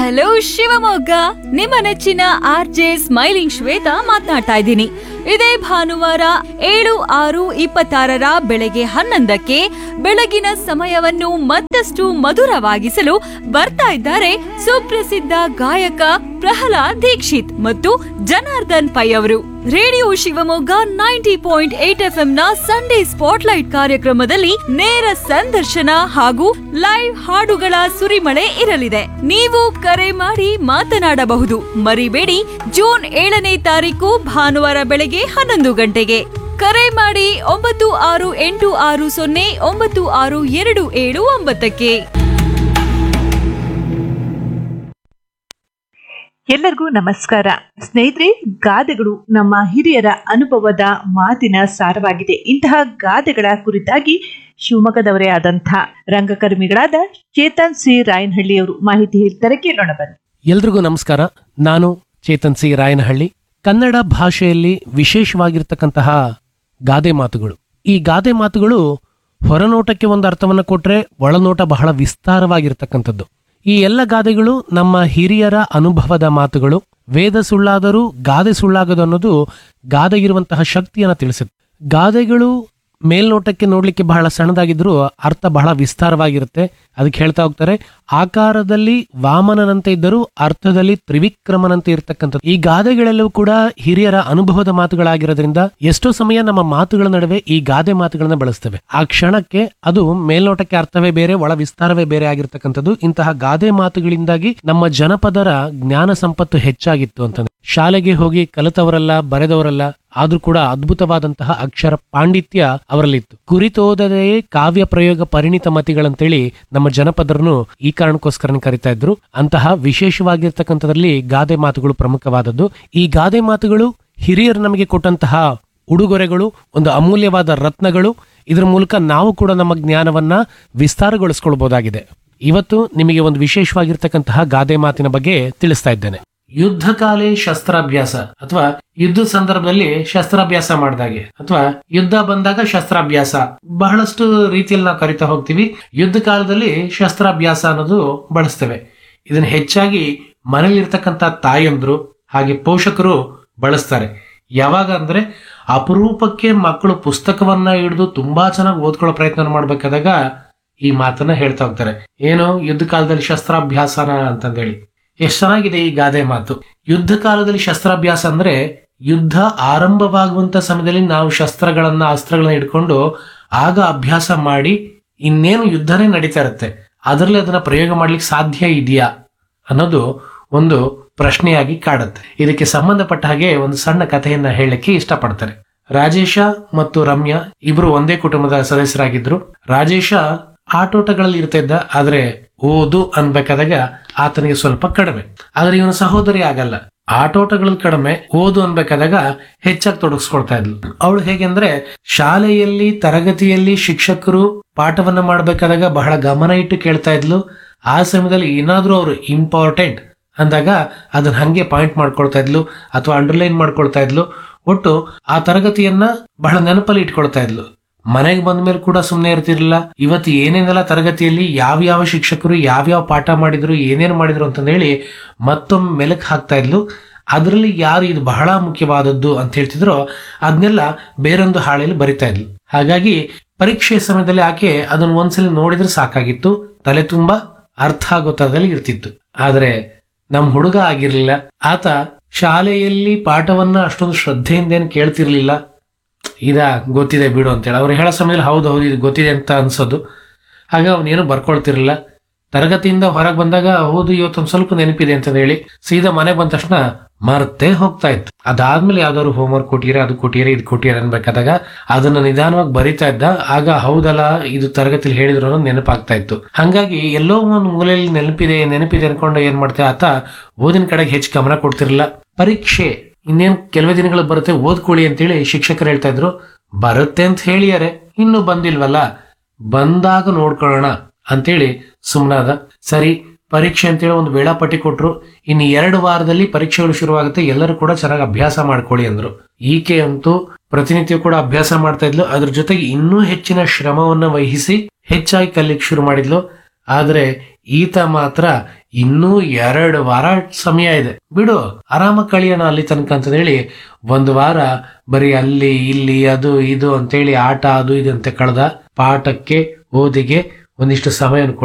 hello Shivamogga ನಿಮ್ಮ ನೆಚ್ಚಿನ R J smiling Shweta ಮಾತನಾಡ್ತಾ ಇದ್ದೀನಿ ಇದೇ ಭಾನುವಾರ ಏಳು ಆರು ಇಪ್ಪತ್ತಾರರ ಬೆಳಗ್ಗೆ ಹನ್ನೊಂದಕ್ಕೆ ಬೆಳಗಿನ ಸಮಯವನ್ನು ಮತ್ತಷ್ಟು ಮಧುರವಾಗಿಸಲು ಬರ್ತಾ ಇದ್ದಾರೆ ಸುಪ್ರಸಿದ್ಧ ಗಾಯಕ ಪ್ರಹ್ಲಾದ್ ದೀಕ್ಷಿತ್ ಮತ್ತು ಜನಾರ್ದನ್ ಪೈ ಅವರು radio Shivamogga ninety point eight F ನ ಸಂಡೇ ಸ್ಪಾಟ್ಲೈಟ್ ಕಾರ್ಯಕ್ರಮದಲ್ಲಿ ನೇರ ಸಂದರ್ಶನ ಹಾಗೂ ಲೈವ್ ಹಾಡುಗಳ ಸುರಿಮಳೆ ಇರಲಿದೆ ನೀವು ಕರೆ ಮಾಡಿ ಮಾತನಾಡಬಹುದು ಮರಿಬೇಡಿ ಜೂನ್ ಏಳನೇ ತಾರೀಕು ಭಾನುವಾರ ಬೆಳಗ್ಗೆ ಹನ್ನೊಂದು ಗಂಟೆಗೆ ಕರೆ ಮಾಡಿ ಒಂಬತ್ತು ಆರು ಎಂಟು ಆರು ಸೊನ್ನೆ ಒಂಬತ್ತು ಆರು ಎರಡು ಏಳು ಒಂಬತ್ತಕ್ಕೆ ಎಲ್ಲರಿಗೂ ನಮಸ್ಕಾರ ಸ್ನೇಹಿತರೆ ಗಾದೆಗಳು ನಮ್ಮ ಹಿರಿಯರ ಅನುಭವದ ಮಾತಿನ ಸಾರವಾಗಿದೆ ಇಂತಹ ಗಾದೆಗಳ ಕುರಿತಾಗಿ ಶಿವಮೊಗ್ಗದವರೇ ಆದಂಥ ರಂಗಕರ್ಮಿಗಳಾದ ಚೇತನ್ ಸಿ ರಾಯನಹಳ್ಳಿಯವರು ಮಾಹಿತಿ ಹೇಳ್ತಾರೆ ಕೇಳೋಣ ಬನ್ನಿ ಎಲ್ರಿಗೂ ನಮಸ್ಕಾರ ನಾನು ಚೇತನ್ ಸಿ ರಾಯನಹಳ್ಳಿ ಕನ್ನಡ ಭಾಷೆಯಲ್ಲಿ ವಿಶೇಷವಾಗಿರ್ತಕ್ಕಂತಹ ಗಾದೆ ಮಾತುಗಳು ಈ ಗಾದೆ ಮಾತುಗಳು ಹೊರನೋಟಕ್ಕೆ ಒಂದು ಅರ್ಥವನ್ನು ಕೊಟ್ರೆ ಒಳನೋಟ ಬಹಳ ವಿಸ್ತಾರವಾಗಿರ್ತಕ್ಕಂಥದ್ದು ಈ ಎಲ್ಲ ಗಾದೆಗಳು ನಮ್ಮ ಹಿರಿಯರ ಅನುಭವದ ಮಾತುಗಳು ವೇದ ಸುಳ್ಳಾದರೂ ಗಾದೆ ಸುಳ್ಳಾಗದು ಅನ್ನೋದು ಗಾದೆಗಿರುವಂತಹ ಶಕ್ತಿಯನ್ನು ತಿಳಿಸುತ್ತೆ ಗಾದೆಗಳು ಮೇಲ್ನೋಟಕ್ಕೆ ನೋಡ್ಲಿಕ್ಕೆ ಬಹಳ ಸಣ್ಣದಾಗಿದ್ರೂ ಅರ್ಥ ಬಹಳ ವಿಸ್ತಾರವಾಗಿರುತ್ತೆ ಅದಕ್ಕೆ ಹೇಳ್ತಾ ಹೋಗ್ತಾರೆ ಆಕಾರದಲ್ಲಿ ವಾಮನನಂತೆ ಇದ್ದರೂ ಅರ್ಥದಲ್ಲಿ ತ್ರಿವಿಕ್ರಮನಂತೆ ಇರತಕ್ಕಂಥದ್ದು ಈ ಗಾದೆಗಳೆಲ್ಲವೂ ಕೂಡ ಹಿರಿಯರ ಅನುಭವದ ಮಾತುಗಳಾಗಿರೋದ್ರಿಂದ ಎಷ್ಟೋ ಸಮಯ ನಮ್ಮ ಮಾತುಗಳ ನಡುವೆ ಈ ಗಾದೆ ಮಾತುಗಳನ್ನ ಬಳಸ್ತೇವೆ ಆ ಕ್ಷಣಕ್ಕೆ ಅದು ಮೇಲ್ನೋಟಕ್ಕೆ ಅರ್ಥವೇ ಬೇರೆ ಒಳ ವಿಸ್ತಾರವೇ ಬೇರೆ ಆಗಿರ್ತಕ್ಕಂಥದ್ದು ಇಂತಹ ಗಾದೆ ಮಾತುಗಳಿಂದಾಗಿ ನಮ್ಮ ಜನಪದರ ಜ್ಞಾನ ಸಂಪತ್ತು ಹೆಚ್ಚಾಗಿತ್ತು ಅಂತಂದ್ರೆ ಶಾಲೆಗೆ ಹೋಗಿ ಕಲಿತವರಲ್ಲ ಬರೆದವರಲ್ಲ ಆದ್ರೂ ಕೂಡ ಅದ್ಭುತವಾದಂತಹ ಅಕ್ಷರ ಪಾಂಡಿತ್ಯ ಅವರಲ್ಲಿತ್ತು ಕುರಿತೋದದೆಯೇ ಕಾವ್ಯ ಪ್ರಯೋಗ ಪರಿಣಿತ ಮತಿಗಳಂತೇಳಿ ನಮ್ಮ ಜನಪದರನ್ನು ಈ ಕಾರಣಕ್ಕೋಸ್ಕರ ಕರಿತಾ ಇದ್ರು ಅಂತಹ ವಿಶೇಷವಾಗಿರ್ತಕ್ಕಂಥದ್ರಲ್ಲಿ ಗಾದೆ ಮಾತುಗಳು ಪ್ರಮುಖವಾದದ್ದು ಈ ಗಾದೆ ಮಾತುಗಳು ಹಿರಿಯರು ನಮಗೆ ಕೊಟ್ಟಂತಹ ಉಡುಗೊರೆಗಳು ಒಂದು ಅಮೂಲ್ಯವಾದ ರತ್ನಗಳು ಇದರ ಮೂಲಕ ನಾವು ಕೂಡ ನಮ್ಮ ಜ್ಞಾನವನ್ನ ವಿಸ್ತಾರಗೊಳಿಸ್ಕೊಳ್ಬಹುದಾಗಿದೆ ಇವತ್ತು ನಿಮಗೆ ಒಂದು ವಿಶೇಷವಾಗಿರ್ತಕ್ಕಂತಹ ಗಾದೆ ಮಾತಿನ ಬಗ್ಗೆ ತಿಳಿಸ್ತಾ ಇದ್ದೇನೆ ಯುದ್ಧ ಕಾಲೇ ಶಸ್ತ್ರಾಭ್ಯಾಸ ಅಥವಾ ಯುದ್ಧ ಸಂದರ್ಭದಲ್ಲಿ ಶಸ್ತ್ರಾಭ್ಯಾಸ ಮಾಡಿದಾಗೆ ಅಥವಾ ಯುದ್ಧ ಬಂದಾಗ ಶಸ್ತ್ರಾಭ್ಯಾಸ ಬಹಳಷ್ಟು ರೀತಿಯಲ್ಲಿ ನಾವು ಕರಿತಾ ಹೋಗ್ತೀವಿ ಯುದ್ಧ ಕಾಲದಲ್ಲಿ ಶಸ್ತ್ರಾಭ್ಯಾಸ ಅನ್ನೋದು ಬಳಸ್ತೇವೆ ಇದನ್ನ ಹೆಚ್ಚಾಗಿ ಮನೇಲಿರ್ತಕ್ಕಂಥ ತಾಯಂದ್ರು ಹಾಗೆ ಪೋಷಕರು ಬಳಸ್ತಾರೆ ಯಾವಾಗ ಅಂದ್ರೆ ಅಪರೂಪಕ್ಕೆ ಮಕ್ಕಳು ಪುಸ್ತಕವನ್ನ ಹಿಡಿದು ತುಂಬಾ ಚೆನ್ನಾಗಿ ಓದ್ಕೊಳ್ಳೋ ಪ್ರಯತ್ನ ಮಾಡ್ಬೇಕಾದಾಗ ಈ ಮಾತನ್ನ ಹೇಳ್ತಾ ಹೋಗ್ತಾರೆ ಏನು ಯುದ್ಧ ಕಾಲದಲ್ಲಿ ಶಸ್ತ್ರಾಭ್ಯಾಸನ ಅಂತಂದೇಳಿ ಎಷ್ಟು ಚೆನ್ನಾಗಿದೆ ಈ ಗಾದೆ ಮಾತು ಯುದ್ಧ ಕಾಲದಲ್ಲಿ ಶಸ್ತ್ರಾಭ್ಯಾಸ ಅಂದ್ರೆ ಯುದ್ಧ ಆರಂಭವಾಗುವಂತ ಸಮಯದಲ್ಲಿ ನಾವು ಶಸ್ತ್ರಗಳನ್ನ ಅಸ್ತ್ರಗಳನ್ನ ಇಟ್ಕೊಂಡು ಆಗ ಅಭ್ಯಾಸ ಮಾಡಿ ಇನ್ನೇನು ಯುದ್ಧನೇ ನಡೀತಾ ಇರುತ್ತೆ ಅದರಲ್ಲಿ ಅದನ್ನ ಪ್ರಯೋಗ ಮಾಡ್ಲಿಕ್ಕೆ ಸಾಧ್ಯ ಇದೆಯಾ ಅನ್ನೋದು ಒಂದು ಪ್ರಶ್ನೆಯಾಗಿ ಕಾಡುತ್ತೆ ಇದಕ್ಕೆ ಸಂಬಂಧಪಟ್ಟ ಹಾಗೆ ಒಂದು ಸಣ್ಣ ಕಥೆಯನ್ನ ಹೇಳಲಿಕ್ಕೆ ಇಷ್ಟಪಡ್ತಾರೆ ರಾಜೇಶ ಮತ್ತು ರಮ್ಯಾ ಇಬ್ರು ಒಂದೇ ಕುಟುಂಬದ ಸದಸ್ಯರಾಗಿದ್ರು ರಾಜೇಶ ಆಟೋಟಗಳಲ್ಲಿ ಇರ್ತಾ ಇದ್ದ ಆದ್ರೆ ಓದು ಅನ್ಬೇಕಾದಾಗ ಆತನಿಗೆ ಸ್ವಲ್ಪ ಕಡಿಮೆ ಆದ್ರೆ ಇವನ ಸಹೋದರಿ ಆಗಲ್ಲ ಆಟೋಟಗಳಲ್ಲಿ ಕಡಿಮೆ ಓದು ಅನ್ಬೇಕಾದಾಗ ಹೆಚ್ಚಾಗಿ ತೊಡಗಿಸ್ಕೊಳ್ತಾ ಇದ್ಲು ಅವಳು ಹೇಗೆಂದ್ರೆ ಶಾಲೆಯಲ್ಲಿ ತರಗತಿಯಲ್ಲಿ ಶಿಕ್ಷಕರು ಪಾಠವನ್ನ ಮಾಡ್ಬೇಕಾದಾಗ ಬಹಳ ಗಮನ ಇಟ್ಟು ಕೇಳ್ತಾ ಇದ್ಲು ಆ ಸಮಯದಲ್ಲಿ ಏನಾದ್ರೂ ಅವರು ಇಂಪಾರ್ಟೆಂಟ್ ಅಂದಾಗ ಅದನ್ನ ಹಂಗೆ ಪಾಯಿಂಟ್ ಮಾಡ್ಕೊಳ್ತಾ ಇದ್ಲು ಅಥವಾ ಅಂಡರ್ಲೈನ್ ಮಾಡ್ಕೊಳ್ತಾ ಇದ್ಲು ಒಟ್ಟು ಆ ತರಗತಿಯನ್ನ ಬಹಳ ನೆನಪಲ್ಲಿ ಇಟ್ಕೊಳ್ತಾ ಇದ್ಲು ಮನೆಗೆ ಬಂದ ಮೇಲೆ ಕೂಡ ಸುಮ್ಮನೆ ಇರ್ತಿರ್ಲಿಲ್ಲ ಇವತ್ತು ಏನೇನೆಲ್ಲ ತರಗತಿಯಲ್ಲಿ ಯಾವ್ಯಾವ ಶಿಕ್ಷಕರು ಯಾವ್ಯಾವ ಪಾಠ ಮಾಡಿದ್ರು ಏನೇನು ಮಾಡಿದ್ರು ಅಂತ ಹೇಳಿ ಮತ್ತೊಮ್ಮೆ ಮೆಲಕ್ ಹಾಕ್ತಾ ಇದ್ಲು ಅದರಲ್ಲಿ ಯಾರು ಇದು ಬಹಳ ಮುಖ್ಯವಾದದ್ದು ಅಂತ ಹೇಳ್ತಿದ್ರೋ ಅದನ್ನೆಲ್ಲ ಬೇರೊಂದು ಹಾಳೆಯಲ್ಲಿ ಬರಿತಾ ಇದ್ಲು ಹಾಗಾಗಿ ಪರೀಕ್ಷೆ ಸಮಯದಲ್ಲಿ ಆಕೆ ಅದನ್ನ ಒಂದ್ಸಲ ನೋಡಿದ್ರೆ ಸಾಕಾಗಿತ್ತು ತಲೆ ತುಂಬಾ ಅರ್ಥ ಆಗೋ ತರದಲ್ಲಿ ಇರ್ತಿತ್ತು ಆದ್ರೆ ನಮ್ ಹುಡುಗ ಆಗಿರ್ಲಿಲ್ಲ ಆತ ಶಾಲೆಯಲ್ಲಿ ಪಾಠವನ್ನ ಅಷ್ಟೊಂದು ಶ್ರದ್ಧೆಯಿಂದ ಏನು ಕೇಳ್ತಿರ್ಲಿಲ್ಲ ಇದ ಗೊತ್ತಿದೆ ಬಿಡು ಅಂತೇಳಿ ಅವ್ರು ಹೇಳೋ ಸಮಯದಲ್ಲಿ ಹೌದು ಹೌದು ಇದು ಗೊತ್ತಿದೆ ಅಂತ ಅನ್ಸೋದು ಆಗ ಅವನೇನು ಬರ್ಕೊಳ್ತಿರ್ಲಿಲ್ಲ ತರಗತಿಯಿಂದ ಹೊರಗೆ ಬಂದಾಗ ಹೌದು ಇವತ್ತೊಂದು ಸ್ವಲ್ಪ ನೆನಪಿದೆ ಅಂತ ಹೇಳಿ ಸೀದಾ ಮನೆಗೆ ಬಂದ ತಕ್ಷಣ ಮರ್ತೇ ಹೋಗ್ತಾ ಇತ್ತು ಅದಾದ್ಮೇಲೆ ಯಾವ್ದಾದ್ರು ಹೋಮ್ವರ್ಕ್ ಕೊಟ್ಟಿರ ಅದು ಕೊಟ್ಟಿರ ಇದು ಕೊಟ್ಟಿರ ಅನ್ಬೇಕಾದಾಗ ಅದನ್ನ ನಿಧಾನವಾಗಿ ಬರಿತಾ ಇದ್ದ ಆಗ ಹೌದಲ್ಲ ಇದು ತರಗತಿಲಿ ಹೇಳಿದ್ರು ಅನ್ನೋದು ನೆನಪಾಗ್ತಾ ಇತ್ತು ಹಂಗಾಗಿ ಎಲ್ಲೋ ಒಂದು ಮೂಲೆಯಲ್ಲಿ ನೆನಪಿದೆ ನೆನಪಿದೆ ಅನ್ಕೊಂಡು ಏನ್ ಮಾಡ್ತಾ ಆತ ಓದಿನ ಕಡೆಗೆ ಹೆಚ್ಚು ಗಮನ ಕೊಡ್ತಿರ್ಲಿಲ್ಲ ಪರೀಕ್ಷೆ ಇನ್ನೇನ್ ಕೆಲವೇ ದಿನಗಳು ಬರುತ್ತೆ ಓದ್ಕೊಳ್ಳಿ ಅಂತೇಳಿ ಶಿಕ್ಷಕರು ಹೇಳ್ತಾ ಇದ್ರು ಬರುತ್ತೆ ಅಂತ ಹೇಳಿಯಾರೆ ಇನ್ನು ಬಂದಿಲ್ವಲ್ಲ ಬಂದಾಗ ನೋಡ್ಕೊಳ್ಳೋಣ ಅಂತೇಳಿ ಸುಮ್ಮನಾದ ಸರಿ ಪರೀಕ್ಷೆ ಅಂತೇಳಿ ಒಂದು ವೇಳಾಪಟ್ಟಿ ಕೊಟ್ರು ಇನ್ನು ಎರಡು ವಾರದಲ್ಲಿ ಪರೀಕ್ಷೆಗಳು ಶುರುವಾಗುತ್ತೆ ಎಲ್ಲರೂ ಕೂಡ ಚೆನ್ನಾಗಿ ಅಭ್ಯಾಸ ಮಾಡ್ಕೊಳ್ಳಿ ಅಂದ್ರು ಈಕೆ ಅಂತೂ ಪ್ರತಿನಿತ್ಯ ಕೂಡ ಅಭ್ಯಾಸ ಮಾಡ್ತಾ ಇದ್ಲು ಅದ್ರ ಜೊತೆಗೆ ಇನ್ನೂ ಹೆಚ್ಚಿನ ಶ್ರಮವನ್ನ ವಹಿಸಿ ಹೆಚ್ಚಾಗಿ ಕಲಿಕ್ ಶುರು ಮಾಡಿದ್ಲು ಆದ್ರೆ ಈತ ಮಾತ್ರ ಇನ್ನೂ ಎರಡು ವಾರ ಸಮಯ ಇದೆ ಬಿಡು ಆರಾಮ ಕಳಿಯೋಣ ಅಲ್ಲಿ ತನಕ ಅಂತ ಹೇಳಿ ಒಂದು ವಾರ ಬರೀ ಅಲ್ಲಿ ಇಲ್ಲಿ ಅದು ಇದು ಅಂತೇಳಿ ಆಟ ಅದು ಇದು ಅಂತ ಕಳೆದ ಪಾಠಕ್ಕೆ ಓದಿಗೆ ಒಂದಿಷ್ಟು ಸಮಯ